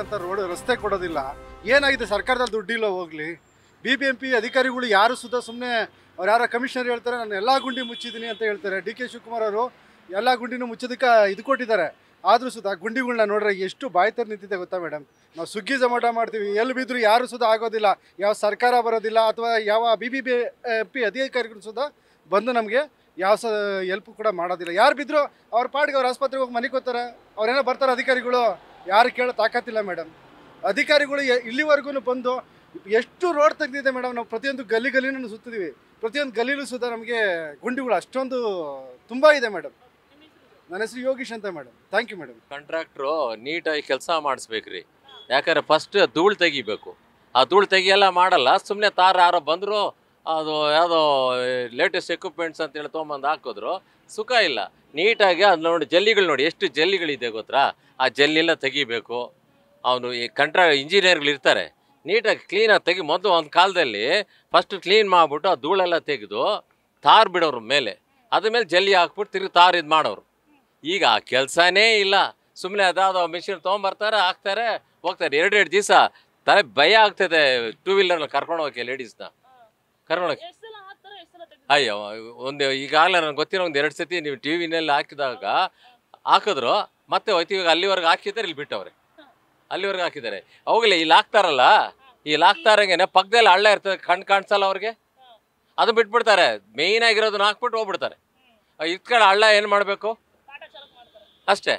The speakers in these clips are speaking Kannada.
ಅಂತ ರೋಡ್ ರಸ್ತೆ ಕೊಡೋದಿಲ್ಲ ಏನಾಗಿದೆ ಸರ್ಕಾರದಲ್ಲಿ ದುಡ್ಡಿಲ್ಲ ಹೋಗ್ಲಿ ಬಿ ಬಿ ಎಂ ಪಿ ಅಧಿಕಾರಿಗಳು ಯಾರು ಸುಧಾ ಸುಮ್ಮನೆ ಅವ್ರು ಯಾರೋ ಕಮಿಷನರ್ ಹೇಳ್ತಾರೆ ನಾನು ಎಲ್ಲ ಗುಂಡಿ ಮುಚ್ಚಿದ್ದೀನಿ ಅಂತ ಹೇಳ್ತಾರೆ ಡಿ ಕೆ ಶಿವಕುಮಾರ್ ಅವರು ಎಲ್ಲ ಗುಂಡಿನೂ ಮುಚ್ಚೋದಕ್ಕೆ ಇದು ಕೊಟ್ಟಿದ್ದಾರೆ ಆದರೂ ಸುಧಾ ಗುಂಡಿಗಳನ್ನ ನೋಡ್ರೆ ಎಷ್ಟು ಬಾಯಿ ಥರ ನಿಂತಿದೆ ಗೊತ್ತಾ ಮೇಡಮ್ ನಾವು ಸುಗ್ಗಿ ಜಮಾಟ ಮಾಡ್ತೀವಿ ಎಲ್ಲಿ ಬಿದ್ದರೂ ಯಾರು ಸುಧಾ ಆಗೋದಿಲ್ಲ ಯಾವ ಸರ್ಕಾರ ಬರೋದಿಲ್ಲ ಅಥವಾ ಯಾವ ಬಿ ಬಿ ಬಿ ಪಿ ಅಧಿಕಾರಿಗಳು ಸುಧಾ ಬಂದು ನಮಗೆ ಯಾವ ಸ ಎಲ್ಪ್ ಕೂಡ ಮಾಡೋದಿಲ್ಲ ಯಾರು ಬಿದ್ದರೂ ಅವ್ರ ಪಾಡಿಗೆ ಅವ್ರ ಆಸ್ಪತ್ರೆಗೆ ಹೋಗಿ ಮನೆಗೆ ಹೋಗ್ತಾರೆ ಅವ್ರೇನೋ ಬರ್ತಾರೆ ಅಧಿಕಾರಿಗಳು ಯಾರು ಕೇಳೋ ತಾಕತ್ತಿಲ್ಲ ಮೇಡಮ್ ಅಧಿಕಾರಿಗಳು ಎ- ಇಲ್ಲಿವರೆಗೂ ಬಂದು ಎಷ್ಟು ರೋಡ್ ತೆಗೆದಿದೆ ಮೇಡಮ್ ನಾವು ಪ್ರತಿಯೊಂದು ಗಲ್ಲಿ ಗಲ್ಲಿನೂ ಸುತ್ತಿದ್ದೀವಿ ಪ್ರತಿಯೊಂದು ಗಲ್ಲಿಲೂ ಸುಧಾ ನಮಗೆ ಗುಂಡಿಗಳು ಅಷ್ಟೊಂದು ತುಂಬ ಇದೆ ಮೇಡಮ್ ನನ್ನ ಹೆಸರು ಯೋಗೀಶ್ ಅಂತ ಮೇಡಮ್ ಥ್ಯಾಂಕ್ ಯು ಮೇಡಮ್ ಕಾಂಟ್ರಾಕ್ಟ್ರು ನೀಟಾಗಿ ಕೆಲಸ ಮಾಡಿಸ್ಬೇಕ್ರಿ ಯಾಕಂದ್ರೆ ಫಸ್ಟ್ ಧೂಳು ತೆಗಿಬೇಕು ಆ ಧೂಳು ತೆಗಿಯೆಲ್ಲ ಮಾಡಲ್ಲ ಸುಮ್ಮನೆ ತಾರ ಯಾರೋ ಬಂದರು ಅದು ಯಾವುದೋ ಲೇಟೆಸ್ಟ್ ಎಕ್ವಿಪ್ಮೆಂಟ್ಸ್ ಅಂತೇಳಿ ತೊಗೊಂಬಂದು ಹಾಕಿದ್ರು ಸುಖ ಇಲ್ಲ ನೀಟಾಗಿ ಅದು ನೋಡಿ ಜಲ್ಲಿಗಳು ನೋಡಿ ಎಷ್ಟು ಜಲ್ಲಿಗಳಿದೆ ಗೊತ್ತಾ ಆ ಜಲ್ಲಿಲ್ಲ ತೆಗಿಬೇಕು ಅವನು ಈ ಕಂಟ್ರಾ ಇಂಜಿನಿಯರ್ಗಳು ಇರ್ತಾರೆ ನೀಟಾಗಿ ಕ್ಲೀನಾಗಿ ತೆಗಿ ಮೊದಲು ಒಂದು ಕಾಲದಲ್ಲಿ ಫಸ್ಟ್ ಕ್ಲೀನ್ ಮಾಡಿಬಿಟ್ಟು ಆ ಧೂಳೆಲ್ಲ ತೆಗೆದು ತಾರ್ ಬಿಡೋರು ಮೇಲೆ ಅದ್ರ ಮೇಲೆ ಜಲ್ಲಿ ಹಾಕ್ಬಿಟ್ಟು ತಿರುಗಿ ತಾರ್ ಇದು ಮಾಡೋರು ಈಗ ಆ ಕೆಲಸನೇ ಇಲ್ಲ ಸುಮ್ಮನೆ ಅದಾದ ಮಿಷಿನ್ ತೊಗೊಂಬರ್ತಾರೆ ಹಾಕ್ತಾರೆ ಹೋಗ್ತಾರೆ ಎರಡು ಎರಡು ದಿವಸ ತಲೆ ಭಯ ಆಗ್ತದೆ ಟೂ ವೀಲರ್ನ ಕರ್ಕೊಂಡು ಹೋಗಕ್ಕೆ ಲೇಡೀಸ್ನ ಕರ್ಕೊಂಡು ಹೋಗಕ್ಕೆ ಎಷ್ಟ್ ಸಲ ಹಾಕ್ತಾರೆ ಎಷ್ಟ್ ಸಲ ತೆಗ್ದು ಅಯ್ಯೋ ಒಂದು ಈಗಾಗಲೇ ನನಗೆ ಗೊತ್ತಿರೋ ಒಂದು ಎರಡು ಸತಿ ನೀವು ಟಿ ವಿನಲ್ಲಿ ಹಾಕಿದಾಗ ಹಾಕಿದ್ರು ಮತ್ತೆ ಹೋಯ್ತು ಇವಾಗ ಅಲ್ಲಿವರೆಗೆ ಹಾಕಿದ್ದಾರೆ ಇಲ್ಲಿ ಬಿಟ್ಟವ್ರೆ ಅಲ್ಲಿವರೆಗೆ ಹಾಕಿದ್ದಾರೆ ಅವಾಗಲೇ ಇಲ್ಲಿ ಹಾಕ್ತಾರಲ್ಲ ಇಲ್ಲಿ ಹಾಕ್ತಾರಂಗೆನೆ ಪಕ್ಕದಲ್ಲಿ ಹಳ್ಳ ಇರ್ತದೆ ಕಣ್ ಕಾಣಿಸಲ್ಲ ಅವ್ರಿಗೆ ಅದು ಬಿಟ್ಬಿಡ್ತಾರೆ ಮೇಯ್ನ್ ಆಗಿರೋದನ್ನ ಹಾಕ್ಬಿಟ್ಟು ಹೋಗ್ಬಿಡ್ತಾರೆ ಇಟ್ಕೊಂಡು ಹಳ್ಳ ಏನು ಮಾಡಬೇಕು ಪಾಠ ಚಾಲಕ್ ಮಾಡ್ತಾರೆ ಅಷ್ಟೇ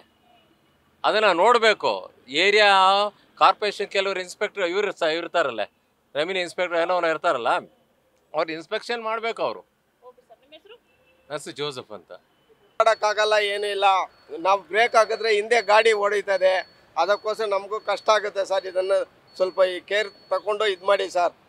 ಅದನ್ನು ನೋಡಬೇಕು ಏರಿಯಾ ಕಾರ್ಪೊರೇಷನ್ ಕೆಲವರು ಇನ್ಸ್ಪೆಕ್ಟರ್ ಇವ್ರು ಸ ಇರ್ತಾರಲ್ಲ ರೆವಿನ್ಯೂ ಇನ್ಸ್ಪೆಕ್ಟರ್ ಏನೋ ಅವ್ರು ಇರ್ತಾರಲ್ಲ ಅವ್ರು ಇನ್ಸ್ಪೆಕ್ಷನ್ ಮಾಡಬೇಕು ಅವರು ಓಕೆ ಸರ್ ನಿಮ್ಮ ಹೆಸರು ಹೆಸರು ಜೋಸಫ್ ಅಂತ ಮಾಡೋಕ್ಕಾಗಲ್ಲ ಏನೂ ಇಲ್ಲ ನಾವು ಬ್ರೇಕ್ ಹಾಕಿದ್ರೆ ಹಿಂದೆ ಗಾಡಿ ಹೊಡಿತದೆ ಅದಕ್ಕೋಸ್ಕರ ನಮಗೂ ಕಷ್ಟ ಆಗುತ್ತೆ ಸರ್ ಇದನ್ನು ಸ್ವಲ್ಪ ಈ ಕೇರ್ ತಗೊಂಡು ಇದು ಮಾಡಿ ಸರ್